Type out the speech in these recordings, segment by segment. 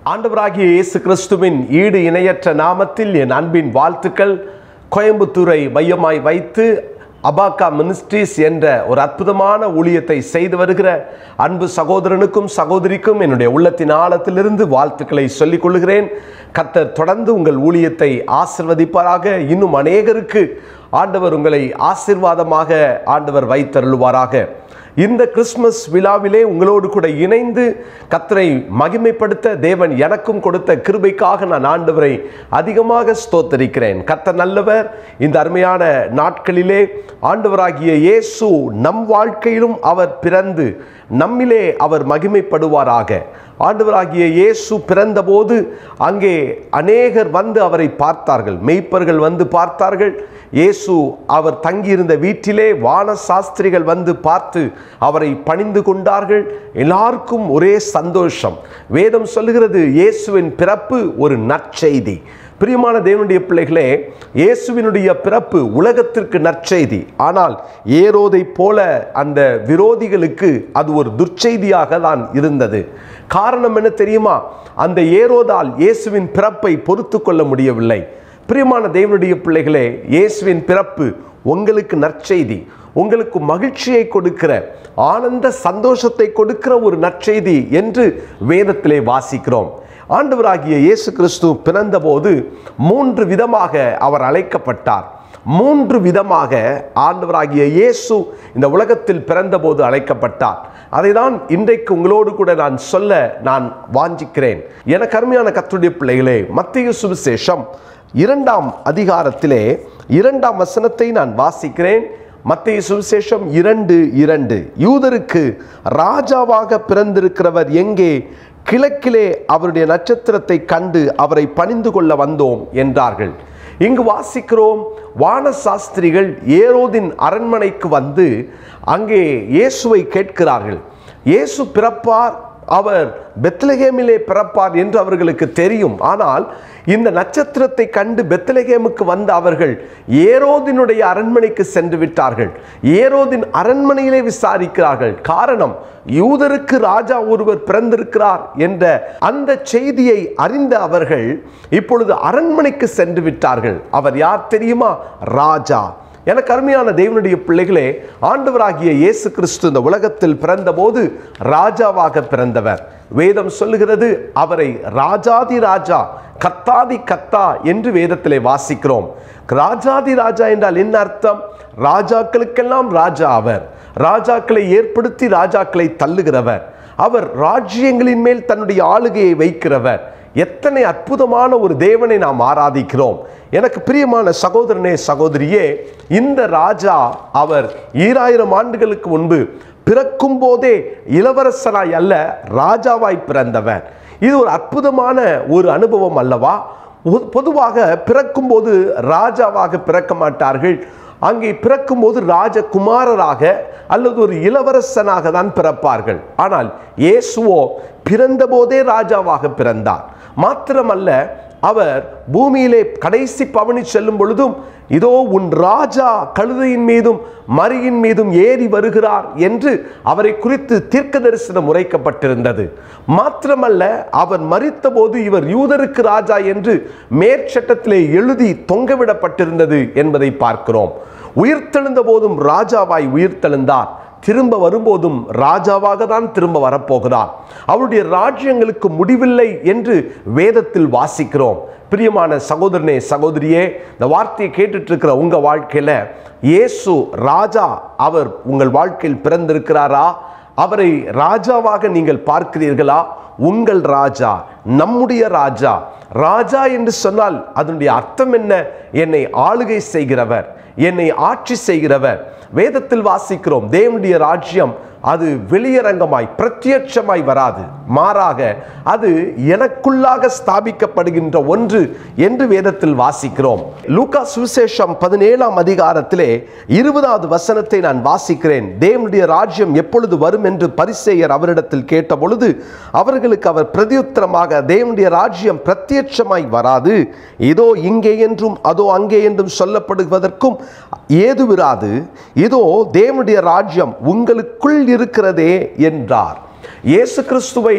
ஆண்டவராகிய இயேசு கிறிஸ்துவின் ஈடு இணையற்ற நாமத்தில் என் அன்பின் வாழ்த்துக்கள் கோயம்புத்தூரை மையமாய் வைத்து அபாக்கா மினிஸ்ட்ரீஸ் என்ற ஒரு அற்புதமான ஊழியத்தை செய்து வருகிற அன்பு சகோதரனுக்கும் சகோதரிக்கும் என்னுடைய உள்ளத்தின் ஆழத்திலிருந்து வாழ்த்துக்களை சொல்லிக் கொள்கிறேன் கர்த்தர் தொடர்ந்து உங்கள் ஊழியத்தை ஆசிர்வதிப்பாராக இன்னும் அநேகருக்கு ஆண்டவர் உங்களை ஆசிர்வாதமாக ஆண்டவர் வைத்தருளுவாராக இந்த கிறிஸ்மஸ் விழாவிலே உங்களோடு கூட இணைந்து கத்தரை மகிமைப்படுத்த தேவன் எனக்கும் கொடுத்த கிருபைக்காக நான் ஆண்டவரை அதிகமாக ஸ்தோத்தரிக்கிறேன் கர்த்தர் நல்லவர் இந்த அருமையான நாட்களிலே ஆண்டவராகிய இயேசு நம் வாழ்க்கையிலும் அவர் பிறந்து நம்மிலே அவர் மகிமைப்படுவாராக ஆண்டவராகிய இயேசு பிறந்தபோது அங்கே அநேகர் வந்து அவரை பார்த்தார்கள் மெய்ப்பர்கள் வந்து பார்த்தார்கள் இயேசு அவர் தங்கியிருந்த வீட்டிலே வான சாஸ்திரிகள் வந்து பார்த்து அவரை பணிந்து கொண்டார்கள் எல்லாருக்கும் ஒரே சந்தோஷம் வேதம் சொல்லுகிறது இயேசுவின் பிறப்பு ஒரு நற்செய்தி பிரியமான தேவனுடைய பிள்ளைகளே இயேசுவினுடைய பிறப்பு உலகத்திற்கு நற்செய்தி ஆனால் ஏரோதை போல அந்த விரோதிகளுக்கு அது ஒரு துர்ச்செய்தியாக தான் இருந்தது காரணம் என்ன தெரியுமா அந்த ஏரோதால் இயேசுவின் பிறப்பை பொறுத்து கொள்ள முடியவில்லை பிரியமான தேவனுடைய பிள்ளைகளே இயேசுவின் பிறப்பு உங்களுக்கு நற்செய்தி உங்களுக்கு மகிழ்ச்சியை கொடுக்கிற ஆனந்த சந்தோஷத்தை கொடுக்கிற ஒரு நற்செய்தி என்று வேதத்திலே வாசிக்கிறோம் ஆண்டவராகிய இயேசு கிறிஸ்து பிறந்தபோது மூன்று விதமாக அவர் அழைக்கப்பட்டார் மூன்று விதமாக ஆண்டவராகிய இயேசு இந்த உலகத்தில் பிறந்தபோது அழைக்கப்பட்டார் அதை தான் இன்றைக்கு உங்களோடு கூட நான் சொல்ல நான் வாஞ்சிக்கிறேன் எனக்கு அருமையான கத்துடைய பிள்ளைகளே மத்திய சுவிசேஷம் இரண்டாம் அதிகாரத்திலே இரண்டாம் வசனத்தை நான் வாசிக்கிறேன் மத்திய சுவிசேஷம் இரண்டு இரண்டு யூதருக்கு ராஜாவாக பிறந்திருக்கிறவர் எங்கே கிழக்கிலே அவருடைய நட்சத்திரத்தை கண்டு அவரை பணிந்து கொள்ள வந்தோம் என்றார்கள் இங்கு வாசிக்கிறோம் வான சாஸ்திரிகள் ஏரோதின் அரண்மனைக்கு வந்து அங்கே இயேசுவை கேட்கிறார்கள் இயேசு பிறப்பார் அவர் பெத்லகேமிலே பிறப்பார் என்று அவர்களுக்கு தெரியும் ஆனால் இந்த நட்சத்திரத்தை கண்டு பெத்லகேமுக்கு வந்த அவர்கள் ஏரோதினுடைய அரண்மனைக்கு சென்று விட்டார்கள் ஏரோதின் அரண்மனையிலே விசாரிக்கிறார்கள் காரணம் யூதருக்கு ராஜா ஒருவர் பிறந்திருக்கிறார் என்ற அந்த செய்தியை அறிந்த அவர்கள் இப்பொழுது அரண்மனைக்கு சென்று விட்டார்கள் அவர் யார் தெரியுமா ராஜா எனக்கு அருமையான தேவனுடைய பிள்ளைகளே ஆண்டவராகிய இயேசு கிறிஸ்து இந்த உலகத்தில் பிறந்தபோது ராஜாவாக பிறந்தவர் வேதம் சொல்லுகிறது அவரை ராஜாதி ராஜா கத்தாதி கத்தா என்று வேதத்திலே வாசிக்கிறோம் ராஜாதி ராஜா என்றால் என்ன அர்த்தம் ராஜாக்களுக்கெல்லாம் ராஜா அவர் ராஜாக்களை ஏற்படுத்தி ராஜாக்களை தள்ளுகிறவர் அவர் ராஜ்யங்களின் மேல் தன்னுடைய ஆளுகையை வைக்கிறவர் எத்தனை அற்புதமான ஒரு தேவனை நாம் ஆராதிக்கிறோம் எனக்கு பிரியமான சகோதரனே சகோதரியே இந்த ராஜா அவர் ஈராயிரம் ஆண்டுகளுக்கு முன்பு பிறக்கும் போதே இளவரசனாய் அல்ல ராஜாவாய் பிறந்தவர் இது ஒரு அற்புதமான ஒரு அனுபவம் அல்லவா பொதுவாக பிறக்கும்போது ராஜாவாக பிறக்க மாட்டார்கள் அங்கே பிறக்கும்போது ராஜகுமாரராக அல்லது ஒரு இளவரசனாக தான் பிறப்பார்கள் ஆனால் இயேசுவோ பிறந்தபோதே ராஜாவாக பிறந்தார் மாத்திரமல்ல அவர் பூமியிலே கடைசி பவனி செல்லும் பொழுதும் இதோ உன் ராஜா கழுதையின் மீதும் மரியின் மீதும் ஏறி வருகிறார் என்று அவரை குறித்து தீர்க்க தரிசனம் உரைக்கப்பட்டிருந்தது மாத்திரமல்ல அவர் மறித்த போது இவர் யூதருக்கு ராஜா என்று மேற்சட்டத்திலே எழுதி தொங்கவிடப்பட்டிருந்தது என்பதை பார்க்கிறோம் உயிர்த்தெழுந்த போதும் ராஜாவாய் உயிர்த்தெழுந்தார் திரும்ப வரும்போதும் ராஜாவாக தான் திரும்ப வரப்போகிறார் அவருடைய ராஜ்யங்களுக்கு முடிவில்லை என்று வேதத்தில் வாசிக்கிறோம் பிரியமான சகோதரனே சகோதரியே இந்த வார்த்தையை கேட்டுட்டு இருக்கிற உங்க வாழ்க்கையில இயேசு ராஜா அவர் உங்கள் வாழ்க்கையில் பிறந்திருக்கிறாரா அவரை ராஜாவாக நீங்கள் பார்க்கிறீர்களா உங்கள் ராஜா நம்முடைய ராஜா ராஜா என்று சொன்னால் அதனுடைய அர்த்தம் என்ன என்னை ஆளுகை செய்கிறவர் என்னை ஆட்சி செய்கிறவர் வேதத்தில் வாசிக்கிறோம் தேவனுடைய ராஜ்யம் அது வெளியரங்கமாய் பிரத்யட்சமாய் வராது மாறாக அது எனக்குள்ளாக ஸ்தாபிக்கப்படுகின்ற ஒன்று என்று வேதத்தில் வாசிக்கிறோம் லூகா சுவிசேஷம் பதினேழாம் அதிகாரத்திலே இருபதாவது வசனத்தை நான் வாசிக்கிறேன் தேவனுடைய ராஜ்யம் எப்பொழுது வரும் என்று பரிசேயர் அவரிடத்தில் கேட்ட பொழுது அவர்களுக்கு அவர் பிரதியுத்தரமாக தேவனுடைய ராஜ்யம் பிரத்யட்சமாய் வராது இதோ இங்கே என்றும் அதோ அங்கே என்றும் சொல்லப்படுவதற்கும் ஏதுவிராது இதோ தேவனுடைய ராஜ்யம் உங்களுக்குள் இருக்கிறதே என்றார் இயேசு கிறிஸ்துவை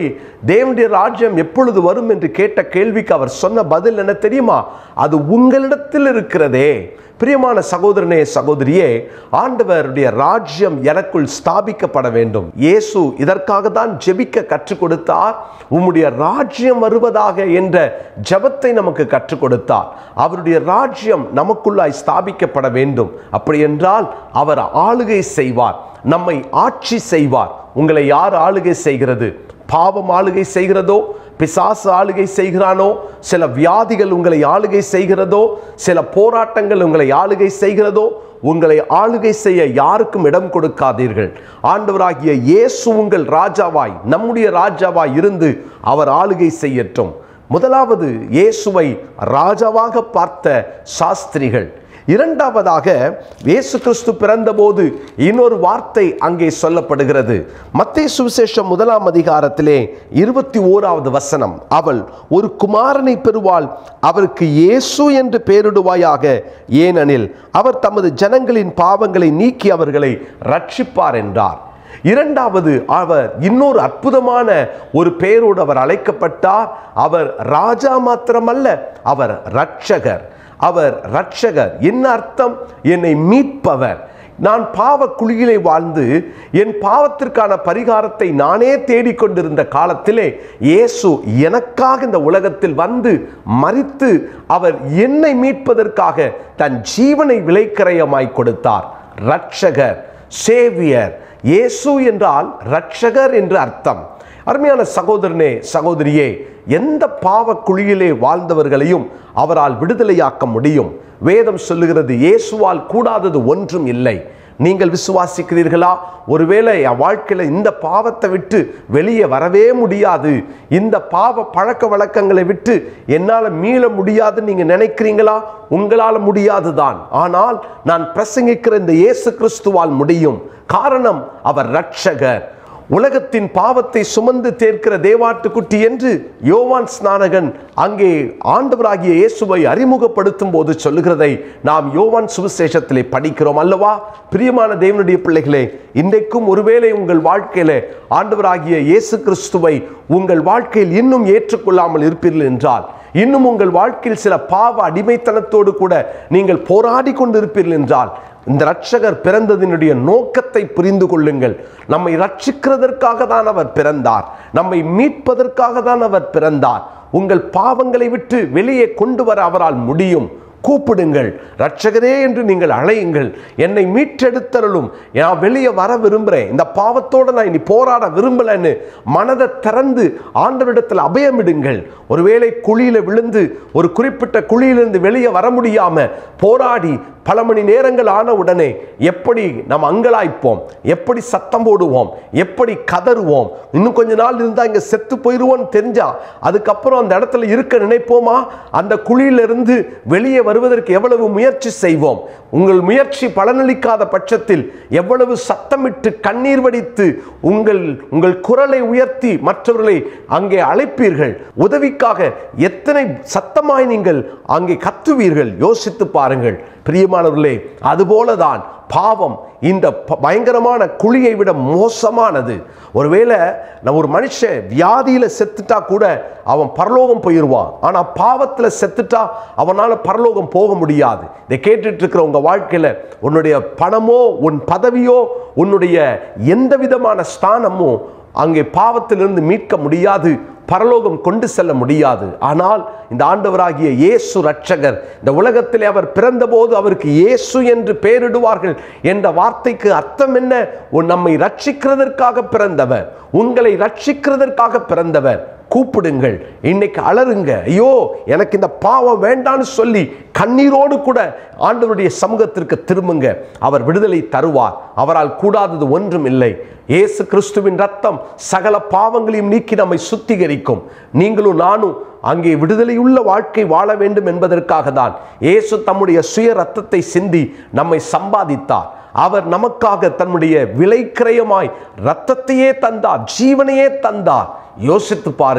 தேவனுடைய ராஜ்யம் எப்பொழுது வரும் என்று கேட்ட கேள்விக்கு அவர் சொன்ன பதில் என்ன தெரியுமா அது உங்களிடத்தில் இருக்கிறதே பிரியமான சகோதரனே சகோதரியே ஆண்டவருடைய ராஜ்யம் எனக்குள் ஸ்தாபிக்கப்பட வேண்டும் இயேசு இதற்காக தான் ஜெபிக்க கற்றுக் கொடுத்தார் உம்முடைய ராஜ்யம் வருவதாக என்ற ஜெபத்தை நமக்கு கற்றுக் கொடுத்தார் அவருடைய ராஜ்யம் நமக்குள்ளாய் ஸ்தாபிக்கப்பட வேண்டும் அப்படி என்றால் அவர் ஆளுகை செய்வார் நம்மை ஆட்சி செய்வார் உங்களை யார் ஆளுகை செய்கிறது பாவம் ஆளுகை செய்கிறதோ பிசாசு ஆளுகை செய்கிறானோ சில வியாதிகள் உங்களை ஆளுகை செய்கிறதோ சில போராட்டங்கள் உங்களை ஆளுகை செய்கிறதோ உங்களை ஆளுகை செய்ய யாருக்கும் இடம் கொடுக்காதீர்கள் ஆண்டவராகிய இயேசு உங்கள் ராஜாவாய் நம்முடைய ராஜாவாய் இருந்து அவர் ஆளுகை செய்யட்டும் முதலாவது இயேசுவை ராஜாவாக பார்த்த சாஸ்திரிகள் இரண்டாவதாக இயேசு கிறிஸ்து பிறந்தபோது இன்னொரு வார்த்தை அங்கே சொல்லப்படுகிறது மத்திய சுவிசேஷம் முதலாம் அதிகாரத்திலே இருபத்தி ஓராவது வசனம் அவள் ஒரு குமாரனை பெறுவாள் அவருக்கு இயேசு என்று பெயரிடுவாயாக ஏனெனில் அவர் தமது ஜனங்களின் பாவங்களை நீக்கி அவர்களை ரட்சிப்பார் என்றார் இரண்டாவது அவர் இன்னொரு அற்புதமான ஒரு பெயரோடு அவர் அழைக்கப்பட்டார் அவர் ராஜா மாத்திரமல்ல அவர் ரட்சகர் அவர் ரட்சகர் என்ன அர்த்தம் என்னை மீட்பவர் நான் பாவ குழியிலே வாழ்ந்து என் பாவத்திற்கான பரிகாரத்தை நானே தேடிக்கொண்டிருந்த காலத்திலே இயேசு எனக்காக இந்த உலகத்தில் வந்து மறித்து அவர் என்னை மீட்பதற்காக தன் ஜீவனை விலைக்கரையமாய் கொடுத்தார் ரட்சகர் சேவியர் இயேசு என்றால் ரட்சகர் என்று அர்த்தம் அருமையான சகோதரனே சகோதரியே எந்த பாவ குழியிலே வாழ்ந்தவர்களையும் அவரால் விடுதலையாக்க முடியும் வேதம் சொல்லுகிறது இயேசுவால் கூடாதது ஒன்றும் இல்லை நீங்கள் விசுவாசிக்கிறீர்களா ஒருவேளை என் வாழ்க்கையில் இந்த பாவத்தை விட்டு வெளியே வரவே முடியாது இந்த பாவ பழக்க வழக்கங்களை விட்டு என்னால் மீள முடியாதுன்னு நீங்கள் நினைக்கிறீங்களா உங்களால் முடியாதுதான் ஆனால் நான் பிரசங்கிக்கிற இந்த இயேசு கிறிஸ்துவால் முடியும் காரணம் அவர் ரட்சகர் உலகத்தின் பாவத்தை சுமந்து தேர்க்கிற தேவாட்டுக்குட்டி என்று யோவான் ஸ்நானகன் அங்கே ஆண்டவராகிய இயேசுவை அறிமுகப்படுத்தும் போது சொல்லுகிறதை நாம் யோவான் சுவிசேஷத்திலே படிக்கிறோம் அல்லவா பிரியமான தேவனுடைய பிள்ளைகளே இன்றைக்கும் ஒருவேளை உங்கள் வாழ்க்கையில ஆண்டவராகிய இயேசு கிறிஸ்துவை உங்கள் வாழ்க்கையில் இன்னும் ஏற்றுக்கொள்ளாமல் இருப்பீர்கள் என்றால் இன்னும் உங்கள் வாழ்க்கையில் சில பாவ அடிமைத்தனத்தோடு கூட நீங்கள் போராடி கொண்டிருப்பீர்கள் என்றால் இந்த ரட்சகர் பிறந்ததினுடைய நோக்கத்தை புரிந்து கொள்ளுங்கள் நம்மை ரட்சிக்கிறதற்காக தான் அவர் பிறந்தார் நம்மை மீட்பதற்காக தான் அவர் பிறந்தார் உங்கள் பாவங்களை விட்டு வெளியே கொண்டு வர அவரால் முடியும் கூப்பிடுங்கள் ரட்சகரே என்று நீங்கள் அழையுங்கள் என்னை மீட்டெடுத்தருளும் நான் வெளியே வர விரும்புகிறேன் இந்த பாவத்தோடு நான் இனி போராட விரும்பலைன்னு மனதை திறந்து ஆண்டவரிடத்தில் அபயமிடுங்கள் ஒருவேளை குழியில விழுந்து ஒரு குறிப்பிட்ட குழியிலிருந்து வெளியே வர முடியாம போராடி பல மணி நேரங்கள் ஆன உடனே எப்படி நம்ம அங்கலாய்ப்போம் எப்படி சத்தம் போடுவோம் எப்படி கதறுவோம் இன்னும் கொஞ்ச நாள் இருந்தால் இங்கே செத்து போயிடுவோம்னு தெரிஞ்சா அதுக்கப்புறம் அந்த இடத்துல இருக்க நினைப்போமா அந்த குழியிலிருந்து வெளியே வருவதற்கு எவ்வளவு முயற்சி செய்வோம் உங்கள் முயற்சி பலனளிக்காத பட்சத்தில் எவ்வளவு சத்தமிட்டு கண்ணீர் வடித்து உங்கள் உங்கள் குரலை உயர்த்தி மற்றவர்களை அங்கே அழைப்பீர்கள் உதவிக்காக எத்தனை சத்தமாய் நீங்கள் அங்கே கத்துவீர்கள் யோசித்து பாருங்கள் பிரியமானவர்களே அதுபோலதான் பாவம் இந்த ப- பயங்கரமான குழியை விட மோசமானது ஒருவேளை நான் ஒரு மனுஷன் வியாதியில செத்துட்டா கூட அவன் பரலோகம் போயிடுவான் ஆனா பாவத்துல செத்துட்டா அவனால பரலோகம் போக முடியாது இதை கேட்டுட்டு இருக்கிற உங்க வாழ்க்கையில உன்னுடைய பணமோ உன் பதவியோ உன்னுடைய எந்த விதமான ஸ்தானமோ அங்கே பாவத்திலிருந்து மீட்க முடியாது பரலோகம் கொண்டு செல்ல முடியாது ஆனால் இந்த ஆண்டவராகிய இயேசு ரட்சகர் இந்த உலகத்திலே அவர் பிறந்தபோது அவருக்கு இயேசு என்று பெயரிடுவார்கள் என்ற வார்த்தைக்கு அர்த்தம் என்ன உன் நம்மை ரட்சிக்கிறதற்காக பிறந்தவர் உங்களை ரட்சிக்கிறதற்காக பிறந்தவர் கூப்பிடுங்கள் இன்னைக்கு அலறுங்க ஐயோ எனக்கு இந்த பாவம் வேண்டான்னு சொல்லி கண்ணீரோடு கூட ஆண்டவருடைய சமூகத்திற்கு திரும்புங்க அவர் விடுதலை தருவார் அவரால் கூடாதது ஒன்றும் இல்லை இயேசு கிறிஸ்துவின் ரத்தம் சகல பாவங்களையும் நீக்கி நம்மை சுத்திகரிக்கும் நீங்களும் நானும் அங்கே விடுதலையுள்ள வாழ்க்கை வாழ வேண்டும் என்பதற்காக தான் இயேசு தம்முடைய சுய ரத்தத்தை சிந்தி நம்மை சம்பாதித்தார் அவர் நமக்காக தன்னுடைய விலைக்கிரயமாய் ரத்தத்தையே தந்தார் ஜீவனையே தந்தார் யோசித்து பாருங்கள்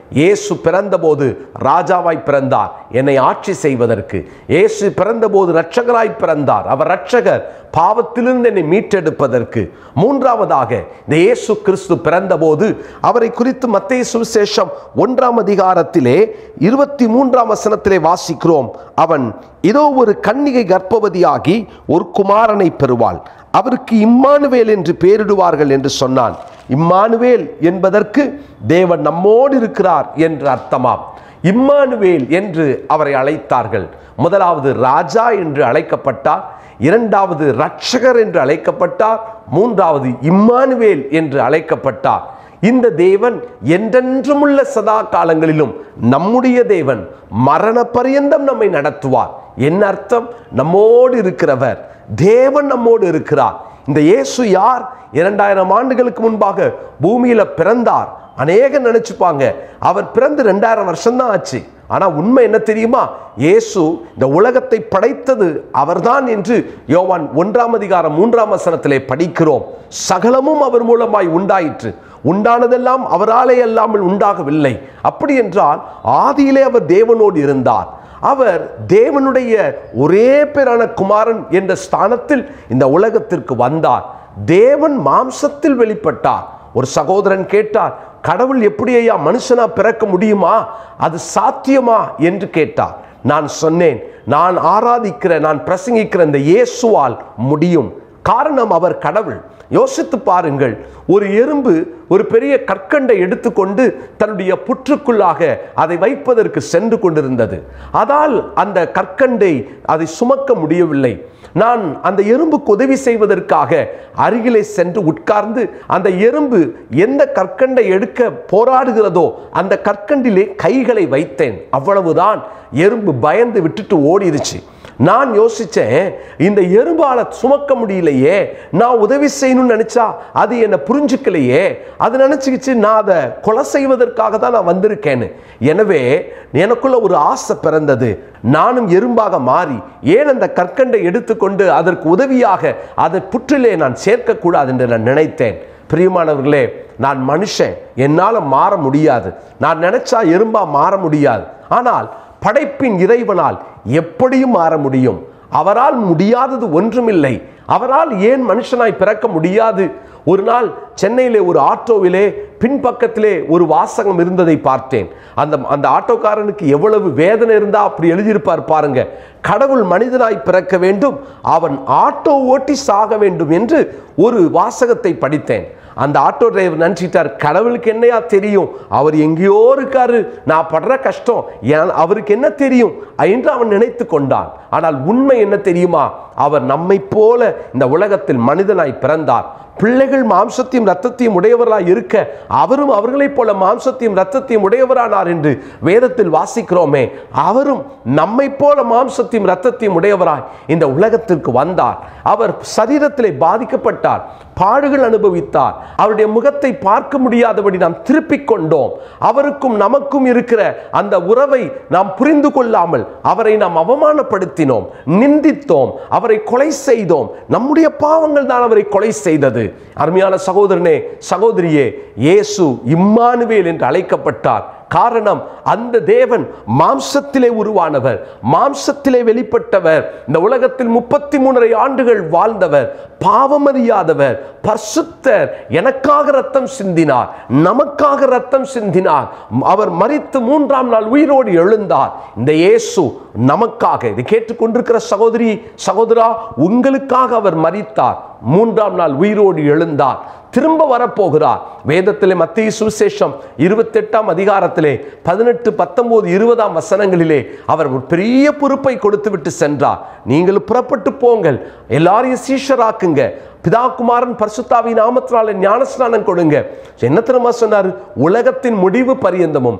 இயேசு பிறந்தபோது ராஜாவாய் பிறந்தார் என்னை ஆட்சி செய்வதற்கு இயேசு பிறந்தபோது இரட்சகராய் பிறந்தார் அவர் இரட்சகர் பாவத்திலிருந்து என்னை மீட்டெடுப்பதற்கு மூன்றாவதாக இந்த இயேசு கிறிஸ்து பிறந்தபோது அவரை குறித்து மத்திய சுவிசேஷம் ஒன்றாம் அதிகாரத்திலே இருபத்தி மூன்றாம் வசனத்திலே வாசிக்கிறோம் அவன் இதோ ஒரு கன்னிகை கர்ப்பவதியாகி ஒரு குமாரனை பெறுவாள் அவருக்கு இம்மானுவேல் என்று பெயரிடுவார்கள் என்று சொன்னான் இம்மானுவேல் என்பதற்கு தேவன் நம்மோடு இருக்கிறார் என்று அர்த்தமாம் இம்மானுவேல் என்று அவரை அழைத்தார்கள் முதலாவது ராஜா என்று அழைக்கப்பட்டார் இரண்டாவது ரட்சகர் என்று அழைக்கப்பட்டார் மூன்றாவது இம்மானுவேல் என்று அழைக்கப்பட்டார் இந்த தேவன் என்றென்றும் உள்ள சதா காலங்களிலும் நம்முடைய தேவன் மரண பரியந்தம் நம்மை நடத்துவார் என்ன அர்த்தம் நம்மோடு இருக்கிறவர் தேவன் நம்மோடு இருக்கிறார் இந்த இயேசு யார் இரண்டாயிரம் ஆண்டுகளுக்கு முன்பாக பூமியில பிறந்தார் அநேகம் நினைச்சுப்பாங்க அவர் பிறந்து ரெண்டாயிரம் வருஷம்தான் ஆச்சு ஆனா உண்மை என்ன தெரியுமா இயேசு இந்த உலகத்தை படைத்தது அவர்தான் என்று யோவான் ஒன்றாம் அதிகாரம் மூன்றாம் வசனத்திலே படிக்கிறோம் சகலமும் அவர் மூலமாய் உண்டாயிற்று உண்டானதெல்லாம் அவராலே அல்லாமல் உண்டாகவில்லை அப்படி என்றால் ஆதியிலே அவர் தேவனோடு இருந்தார் அவர் தேவனுடைய ஒரே பேரான குமாரன் என்ற ஸ்தானத்தில் இந்த உலகத்திற்கு வந்தார் தேவன் மாம்சத்தில் வெளிப்பட்டார் ஒரு சகோதரன் கேட்டார் கடவுள் எப்படி ஐயா மனுஷனா பிறக்க முடியுமா அது சாத்தியமா என்று கேட்டார் நான் சொன்னேன் நான் ஆராதிக்கிற நான் பிரசங்கிக்கிற இந்த இயேசுவால் முடியும் காரணம் அவர் கடவுள் யோசித்து பாருங்கள் ஒரு எறும்பு ஒரு பெரிய கற்கண்டை எடுத்துக்கொண்டு தன்னுடைய புற்றுக்குள்ளாக அதை வைப்பதற்கு சென்று கொண்டிருந்தது அதால் அந்த கற்கண்டை அதை சுமக்க முடியவில்லை நான் அந்த எறும்புக்கு உதவி செய்வதற்காக அருகிலே சென்று உட்கார்ந்து அந்த எறும்பு எந்த கற்கண்டை எடுக்க போராடுகிறதோ அந்த கற்கண்டிலே கைகளை வைத்தேன் அவ்வளவுதான் எறும்பு பயந்து விட்டுட்டு ஓடிடுச்சு நான் யோசிச்சேன் இந்த எறும்பால சுமக்க முடியலையே நான் உதவி செய்யணும்னு நினைச்சா அது என்னை புரிஞ்சுக்கலையே அது நினைச்சுக்கிச்சு நான் அதை கொலை செய்வதற்காக தான் நான் வந்திருக்கேன்னு எனவே எனக்குள்ள ஒரு ஆசை பிறந்தது நானும் எறும்பாக மாறி ஏன் அந்த கற்கண்டை எடுத்துக்கொண்டு அதற்கு உதவியாக அதை புற்றிலே நான் சேர்க்கக்கூடாது என்று நான் நினைத்தேன் பிரியமானவர்களே நான் மனுஷன் என்னால் மாற முடியாது நான் நினைச்சா எறும்பா மாற முடியாது ஆனால் படைப்பின் இறைவனால் எப்படியும் மாற முடியும் அவரால் முடியாதது ஒன்றுமில்லை அவரால் ஏன் மனுஷனாய் பிறக்க முடியாது ஒரு நாள் சென்னையிலே ஒரு ஆட்டோவிலே பின்பக்கத்திலே ஒரு வாசகம் இருந்ததை பார்த்தேன் அந்த அந்த ஆட்டோக்காரனுக்கு எவ்வளவு வேதனை இருந்தா அப்படி எழுதியிருப்பார் பாருங்க கடவுள் மனிதனாய் பிறக்க வேண்டும் அவன் ஆட்டோ ஓட்டி சாக வேண்டும் என்று ஒரு வாசகத்தை படித்தேன் அந்த ஆட்டோ டிரைவர் நினச்சிட்டார் கடவுளுக்கு என்னையா தெரியும் அவர் எங்கேயோ இருக்காரு நான் படுற கஷ்டம் ஏன் அவருக்கு என்ன தெரியும் என்று அவன் நினைத்து கொண்டான் ஆனால் உண்மை என்ன தெரியுமா அவர் நம்மை போல இந்த உலகத்தில் மனிதனாய் பிறந்தார் பிள்ளைகள் மாம்சத்தையும் ரத்தத்தையும் உடையவராய் இருக்க அவரும் அவர்களைப் போல மாம்சத்தையும் ரத்தத்தையும் உடையவரானார் என்று வேதத்தில் வாசிக்கிறோமே அவரும் நம்மை போல மாம்சத்தையும் ரத்தத்தையும் உடையவராய் இந்த உலகத்திற்கு வந்தார் அவர் சரீரத்திலே பாதிக்கப்பட்டார் பாடுகள் அனுபவித்தார் அவருடைய முகத்தை பார்க்க முடியாதபடி நாம் திருப்பிக் கொண்டோம் அவருக்கும் நமக்கும் இருக்கிற அந்த உறவை நாம் புரிந்து கொள்ளாமல் அவரை நாம் அவமானப்படுத்தினோம் நிந்தித்தோம் அவரை கொலை செய்தோம் நம்முடைய பாவங்கள் தான் அவரை கொலை செய்தது அருமையான சகோதரனே சகோதரியே இயேசு இம்மானுவேல் என்று அழைக்கப்பட்டார் காரணம் அந்த தேவன் மாம்சத்திலே உருவானவர் மாம்சத்திலே வெளிப்பட்டவர் இந்த உலகத்தில் முப்பத்தி மூணரை ஆண்டுகள் வாழ்ந்தவர் பாவமறியாதவர் பரிசுத்தர் எனக்காக ரத்தம் சிந்தினார் நமக்காக ரத்தம் சிந்தினார் அவர் மரித்து மூன்றாம் நாள் உயிரோடு எழுந்தார் இந்த இயேசு நமக்காக இதை கேட்டுக்கொண்டிருக்கிற சகோதரி சகோதரா உங்களுக்காக அவர் மரித்தார் மூன்றாம் நாள் உயிரோடு எழுந்தார் திரும்ப வரப்போகிறார் வேதத்திலே மத்திய சுவிசேஷம் இருபத்தெட்டாம் அதிகாரத்திலே பதினெட்டு பத்தொன்பது இருபதாம் வசனங்களிலே அவர் ஒரு பெரிய பொறுப்பை கொடுத்து விட்டு சென்றார் நீங்கள் புறப்பட்டு போங்கள் எல்லாரையும் சீஷராக்குங்க பிதாகுமாரன் பரிசுத்தாவி நாமத்தினால ஞானஸ்நானம் கொடுங்க என்ன தெரியுமா சொன்னார் உலகத்தின் முடிவு பரியந்தமும்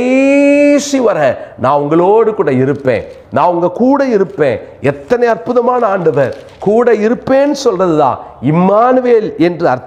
கடைசி வர நான் உங்களோடு கூட இருப்பேன் நான் உங்க கூட இருப்பேன் எத்தனை அற்புதமான ஆண்டவர் கூட இருப்பேன்னு சொல்றதுதான் இம்மானுவேல் என்று அர்த்தம்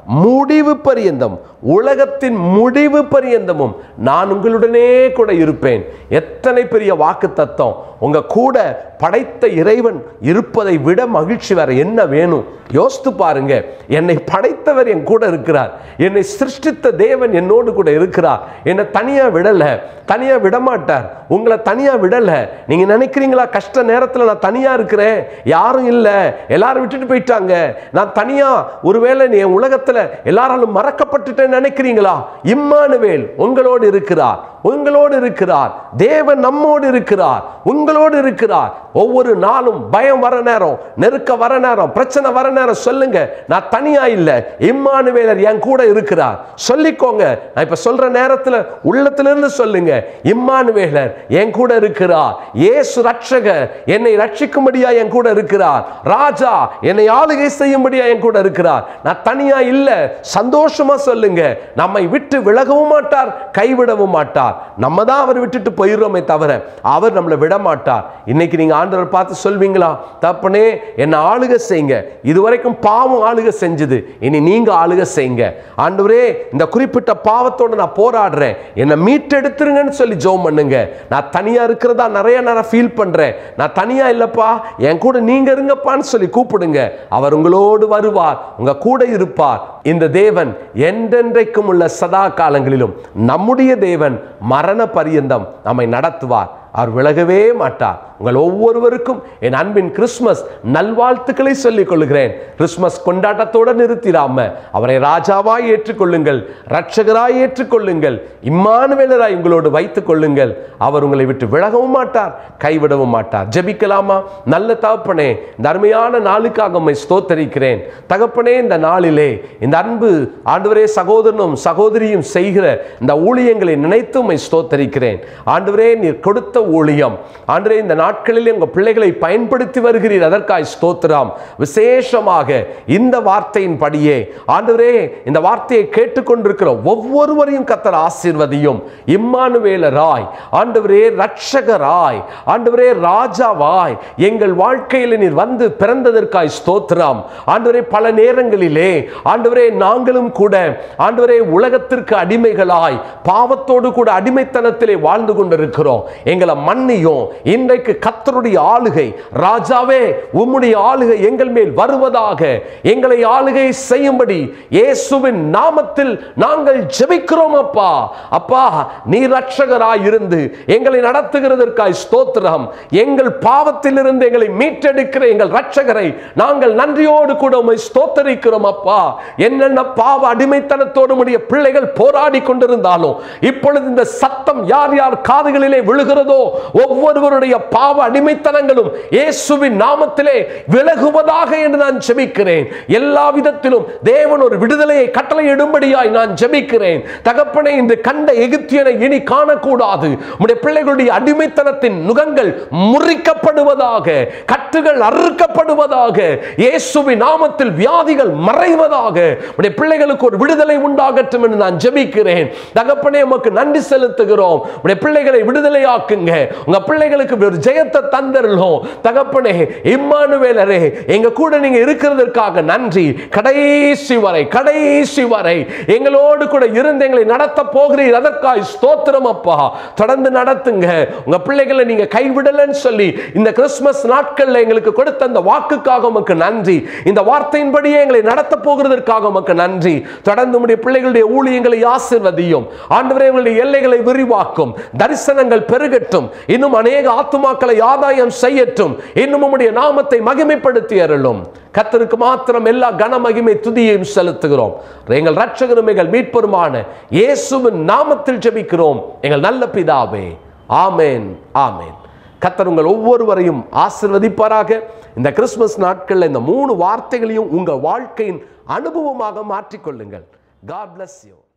முடிவு பரியந்தம் உலகத்தின் முடிவு பரியந்தமும் நான் உங்களுடனே கூட இருப்பேன் எத்தனை பெரிய வாக்கு தத்தம் உங்க கூட படைத்த இறைவன் இருப்பதை விட மகிழ்ச்சி வேற என்ன வேணும் யோசித்து பாருங்க என்னை படைத்தவர் என் கூட இருக்கிறார் என்னை சிருஷ்டித்த தேவன் என்னோடு கூட இருக்கிறார் என்னை தனியா விடல தனியா விட மாட்டார் உங்களை தனியா விடல நீங்க நினைக்கிறீங்களா கஷ்ட நேரத்துல நான் தனியா இருக்கிறேன் யாரும் இல்ல எல்லாரும் விட்டுட்டு போயிட்டாங்க நான் தனியா ஒருவேளை நீ என் உலகத்துல எல்லாராலும் மறக்கப்பட்டுட்டேன்னு நினைக்கிறீங்களா இம்மானுவேல் உங்களோடு இருக்கிறார் உங்களோடு இருக்கிறார் தேவன் நம்மோடு இருக்கிறார் உங்களோடு இருக்கிறார் ஒவ்வொரு நாளும் பயம் வர நேரம் நெருக்க வர நேரம் பிரச்சனை வர நேரம் சொல்லுங்க நான் தனியா இல்ல இம்மானுவேலர் என் கூட இருக்கிறார் சொல்லிக்கோங்க நான் இப்ப சொல்ற நேரத்துல உள்ளத்திலிருந்து சொல்லுங்க இம்மானுவேலர் என் கூட இருக்கிறார் இயேசு ரட்சகர் என்னை ரட்சிக்கும்படியா என் கூட இருக்கிறார் ராஜா என்னை ஆளுகை செய்யும்படியா என் கூட இருக்கிறார் நான் தனியா இல்ல சந்தோஷமா சொல்லுங்க நம்மை விட்டு விலகவும் மாட்டார் கைவிடவும் மாட்டார் நம்ம தான் அவர் விட்டுட்டு போயிடுறோமே தவிர அவர் நம்மளை விட மாட்டார் இன்னைக்கு நீங்க ஆண்டவர் பார்த்து சொல்வீங்களா தப்பனே என்ன ஆளுகை செய்யுங்க இதுவரைக்கும் பாவம் ஆளுகை செஞ்சது இனி நீங்க ஆளுகை செய்யுங்க ஆண்டவரே இந்த குறிப்பிட்ட பாவத்தோட நான் போராடுறேன் என்னை மீட்டெடுத்துருங்கன்னு சொல்லி ஜெபம் பண்ணுங்க நான் தனியா இருக்கிறதா நிறைய நேரம் ஃபீல் பண்றேன் நான் தனியா இல்லப்பா என் கூட நீங்க இருங்கப்பான்னு சொல்லி கூப்பிடுங்க அவர் உங்களோடு வருவார் உங்க கூட இருப்பார் இந்த தேவன் என்றென்றைக்கும் உள்ள சதா காலங்களிலும் நம்முடைய தேவன் மரண பரியந்தம் நம்மை நடத்துவார் அவர் விலகவே மாட்டார் உங்கள் ஒவ்வொருவருக்கும் என் அன்பின் கிறிஸ்மஸ் நல்வாழ்த்துக்களை சொல்லிக் கொள்கிறேன் கிறிஸ்மஸ் கொண்டாட்டத்தோடு நிறுத்திடாம அவரை ராஜாவாய் ஏற்றுக்கொள்ளுங்கள் ரட்சகராய் ஏற்றுக்கொள்ளுங்கள் இம்மானுவேலராய் உங்களோடு வைத்துக் கொள்ளுங்கள் அவர் உங்களை விட்டு விலகவும் மாட்டார் கைவிடவும் மாட்டார் ஜெபிக்கலாமா நல்ல தகப்பனே இந்த அருமையான நாளுக்காக உம்மை ஸ்தோத்தரிக்கிறேன் தகப்பனே இந்த நாளிலே இந்த அன்பு ஆண்டவரே சகோதரனும் சகோதரியும் செய்கிற இந்த ஊழியங்களை நினைத்து உம்மை ஸ்தோத்தரிக்கிறேன் ஆண்டவரே நீர் கொடுத்த ஊழியம் ஆண்டவரே இந்த நாட்களில் உங்க பிள்ளைகளை பயன்படுத்தி வருகிறீர் அதற்காய் ஸ்தோத்திரம் விசேஷமாக இந்த வார்த்தையின் படியே ஆண்டவரே இந்த வார்த்தையை கேட்டுக்கொண்டிருக்கிற ஒவ்வொருவரையும் கத்தர் ஆசீர்வதியும் இம்மானுவேலராய் ஆண்டவரே ரட்சகராய் ஆண்டவரே ராஜாவாய் எங்கள் வாழ்க்கையில் நீர் வந்து பிறந்ததற்காய் ஸ்தோத்திரம் ஆண்டவரே பல நேரங்களிலே ஆண்டவரே நாங்களும் கூட ஆண்டவரே உலகத்திற்கு அடிமைகளாய் பாவத்தோடு கூட அடிமைத்தனத்திலே வாழ்ந்து கொண்டிருக்கிறோம் எங்களை மன்னியும் இன்றைக்கு கத்தருடைய ஆளுகை ராஜாவே உம்முடைய ஆளுகை எங்கள் மேல் வருவதாக எங்களை ஆளுகை செய்யும்படி இயேசுவின் நாமத்தில் நாங்கள் ஜெபிக்கிறோம் அப்பா அப்பா நீ ரட்சகராய் இருந்து எங்களை நடத்துகிறதற்காய் ஸ்தோத்திரம் எங்கள் பாவத்திலிருந்து எங்களை மீட்டெடுக்கிற எங்கள் ரட்சகரை நாங்கள் நன்றியோடு கூட உம்மை ஸ்தோத்தரிக்கிறோம் அப்பா என்னென்ன பாவ அடிமைத்தனத்தோடு உடைய பிள்ளைகள் போராடி கொண்டிருந்தாலும் இப்பொழுது இந்த சத்தம் யார் யார் காதுகளிலே விழுகிறதோ ஒவ்வொருவருடைய பாவ அடிமைத்தனங்களும் இயேசுவின் நாமத்திலே விலகுவதாக என்று நான் ஜெபிக்கிறேன் எல்லா விதத்திலும் தேவன் ஒரு விடுதலையை கட்டளையிடும்படியாய் நான் ஜெபிக்கிறேன் தகப்பனே இன்று கண்ட எகிப்தியனை இனி காணக்கூடாது உம்முடைய பிள்ளைகளுடைய அடிமைத்தனத்தின் நுகங்கள் முறிக்கப்படுவதாக கட்டுகள் அறுக்கப்படுவதாக இயேசுவின் நாமத்தில் வியாதிகள் மறைவதாக உடைய பிள்ளைகளுக்கு ஒரு விடுதலை உண்டாகட்டும் என்று நான் ஜெபிக்கிறேன் தகப்பனே உமக்கு நன்றி செலுத்துகிறோம் உடைய பிள்ளைகளை விடுதலையாக்குங்க உங்க பிள்ளைகளுக்கு ஒரு ஜெயத்தை தந்தரலும் தகப்பனே இம்மானுவேலரே எங்க கூட நீங்க இருக்கிறதற்காக நன்றி கடைசி வரை கடைசி வரை எங்களோடு கூட இருந்து எங்களை நடத்த போகிறீர் அதற்காய் ஸ்தோத்திரம் அப்பா தொடர்ந்து நடத்துங்க உங்க பிள்ளைகளை நீங்க கைவிடலன்னு சொல்லி இந்த கிறிஸ்துமஸ் நாட்கள்ல எங்களுக்கு கொடுத்த அந்த வாக்குக்காக உமக்கு நன்றி இந்த வார்த்தையின்படியே எங்களை நடத்த போகிறதற்காக உமக்கு நன்றி தொடர்ந்து உம்முடைய பிள்ளைகளுடைய ஊழியங்களை ஆசிர்வதியும் ஆண்டவரே உங்களுடைய எல்லைகளை விரிவாக்கும் தரிசனங்கள் பெருகட்டும் இன்னும் அநேக ஆத்துமாக்களை ஆதாயம் செய்யட்டும் இன்னும் உம்முடைய நாமத்தை மகிமைப்படுத்தி அருளும் கத்தருக்கு மாத்திரம் எல்லா கன மகிமை துதியையும் செலுத்துகிறோம் எங்கள் ரட்சகரும் எங்கள் மீட்பருமான இயேசுவின் நாமத்தில் ஜெபிக்கிறோம் எங்கள் நல்ல பிதாவே ஆமேன் ஆமேன் கத்தர் உங்கள் ஒவ்வொருவரையும் ஆசிர்வதிப்பாராக இந்த கிறிஸ்மஸ் நாட்களில் இந்த மூணு வார்த்தைகளையும் உங்கள் வாழ்க்கையின் அனுபவமாக மாற்றிக்கொள்ளுங்கள் காட் bless you